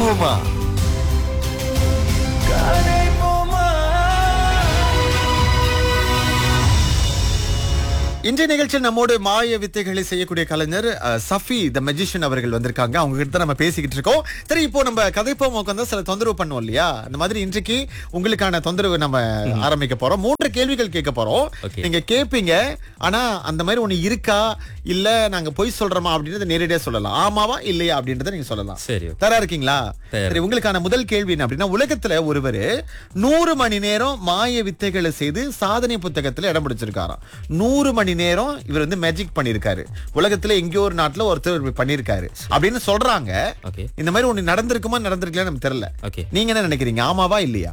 போமா காணை போமா இன்றைய நிகழ்ச்சியில் நம்மோடு மாய வித்தைகளை செய்யக்கூடிய கலைஞர் அஹ், சஃபி த மெஜிஷியன் அவர்கள் வந்திருக்காங்க அவங்க கிட்ட நம்ம பேசிக்கிட்டு இருக்கோம் சரி இப்போ நம்ம கதைப்போமுக்கு வந்து சில தொந்தரவு பண்ணுவோம் இல்லையா அந்த மாதிரி இன்றைக்கு உங்களுக்கான தொந்தரவு நம்ம ஆரம்பிக்க போறோம் மூன்று கேள்விகள் கேட்க போறோம் Okay. நீங்க கேட்பீங்க ஆனா அந்த மாதிரி ஒண்ணு இருக்கா இல்ல நாங்க பொய் சொல்றோமா அப்படின்றத நேரடியா சொல்லலாம் ஆமாவா இல்லையா அப்படின்றத நீங்க சொல்லலாம் சரி தயாரா இருக்கீங்களா தயார். சரி உங்களுக்கான முதல் கேள்வி என்ன அப்படின்னா உலகத்துல ஒருவர் நூறு மணி நேரம் மாய வித்தைகளை செய்து சாதனை புத்தகத்துல இடம் பிடிச்சிருக்காராம் நூறு மணி நேரம் இவர் வந்து மேஜிக் பண்ணிருக்காரு உலகத்துல எங்கேயோ ஒரு நாட்டுல ஒருத்தர் இப்படி பண்ணிருக்காரு அப்படின்னு சொல்றாங்க ஓகே இந்த மாதிரி ஒண்ணு நடந்திருக்குமா நடந்திருக்கல நமக்கு தெரியல ஓகே நீங்க என்ன நினைக்கிறீங்க ஆமாவா இல்லையா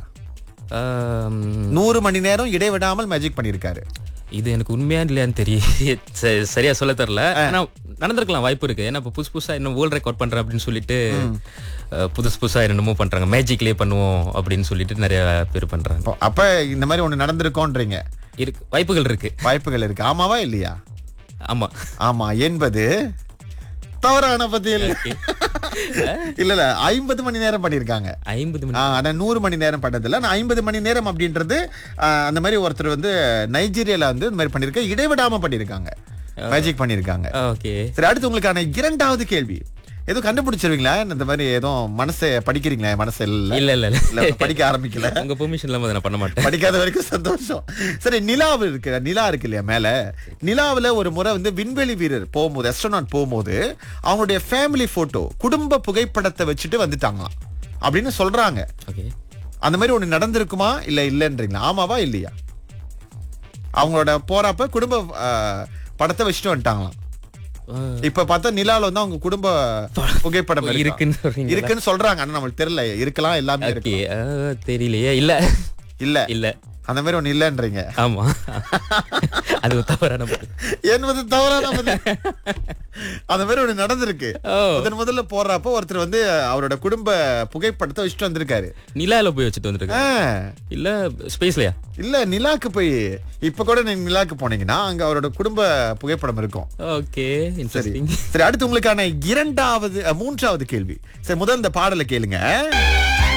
நூறு மணி நேரம் இடைவிடாமல் மேஜிக் பண்ணிருக்காரு இது எனக்கு உண்மையா இல்லையான்னு தெரியும் ச- சரியா சொல்ல தெரியல ஆனா நடந்திருக்கலாம் வாய்ப்பு இருக்கு ஏன்னா இப்ப புதுசு புதுசா இன்னும் வேர்ல்ட் ரெக்கார்ட் பண்றேன் அப்படின்னு சொல்லிட்டு அஹ், புதுசு புதுசா என்னமோ பண்றாங்க மேஜிக்லயே பண்ணுவோம் அப்படின்னு சொல்லிட்டு நிறைய பேர் பண்றாங்க அப்போ- அப்ப இந்த மாதிரி ஒண்ணு நடந்திருக்கோன்றீங்க இருக்கு வாய்ப்புகள் இருக்கு வாய்ப்புகள் இருக்கு ஆமாவா இல்லையா ஆமா ஆமா என்பது தவறான பதில் இல்ல இல்ல ஐம்பது மணி நேரம் பண்ணிருக்காங்க ஐம்பது மணி ஆனா நூறு மணி நேரம் பண்ணதில்ல ஆனா ஐம்பது மணி நேரம் அப்படின்றது ஆ, அந்த மாதிரி ஒருத்தர் வந்து நைஜீரியால வந்து இந்த மாதிரி பண்ணிருக்க இடைவிடாம பண்ணிருக்காங்க மேஜிக் பண்ணிருக்காங்க ஓகே சரி அடுத்து உங்களுக்கான இரண்டாவது கேள்வி எதுவும் கண்டுபிடிச்சிருவீங்களா இந்த மாதிரி எதுவும் மனசை படிக்கிறீங்களா என் மனசு இல்ல இல்ல இல்ல இல்ல படிக்க ஆரம்பிக்கல உங்க பெர்மிஷன் இல்லாம அதை நான் பண்ண மாட்டேன் படிக்காத வரைக்கும் சந்தோஷம் சரி நிலாவு இருக்கு நிலா இருக்கு இல்லையா மேல நிலாவுல ஒரு முறை வந்து விண்வெளி வீரர் போகும்போது எஸ்ட்ரோனாட் போகும்போது அவங்களுடைய ஃபேமிலி போட்டோ குடும்ப புகைப்படத்தை வச்சுட்டு வந்துட்டாங்களாம் அப்படின்னு சொல்றாங்க ஓகே அந்த மாதிரி ஒண்ணு நடந்திருக்குமா இல்ல இல்லன்றீங்களா ஆமாவா இல்லையா அவங்களோட போறப்ப குடும்ப ஆஹ், படத்தை வச்சுட்டு வந்துட்டாங்களாம் இப்ப பார்த்தா நிலால வந்து அவங்க குடும்ப புகைப்படம் இருக்காம். இருக்குன்னு சொல்றீங்க இருக்குன்னு சொல்றாங்க ஆனா நம்மளுக்கு தெரியல இருக்கலாம் எல்லாமே இருக்கு ஓகே தெரியலையே இல்ல இல்ல இல்ல அந்த மாதிரி ஒண்ணு இல்லன்றீங்க ஆமா அது ஒரு தவறான பதில். என்பது தவறான பதில். அந்த மாதிரி ஒண்ணு நடந்திருக்கு ஓ. முதன் முதல்ல போடுறப்போ ஒருத்தர் வந்து அவரோட குடும்ப புகைப்படத்தை வச்சுட்டு வந்திருக்காரு நிலால போய் வச்சுட்டு வந்திருக்கேன் ஆ, இல்ல ஸ்பேஸ்லயா இல்ல நிலாக்கு போய் இப்ப கூட நீங்க நிலாக்கு போனீங்கன்னா அங்க அவரோட குடும்ப புகைப்படம் இருக்கும் ஓகே சரி இன்ட்ரெஸ்டிங் சரி அடுத்து உங்களுக்கான இரண்டாவது அஹ், மூன்றாவது கேள்வி சரி முதல் இந்த பாடலை கேளுங்க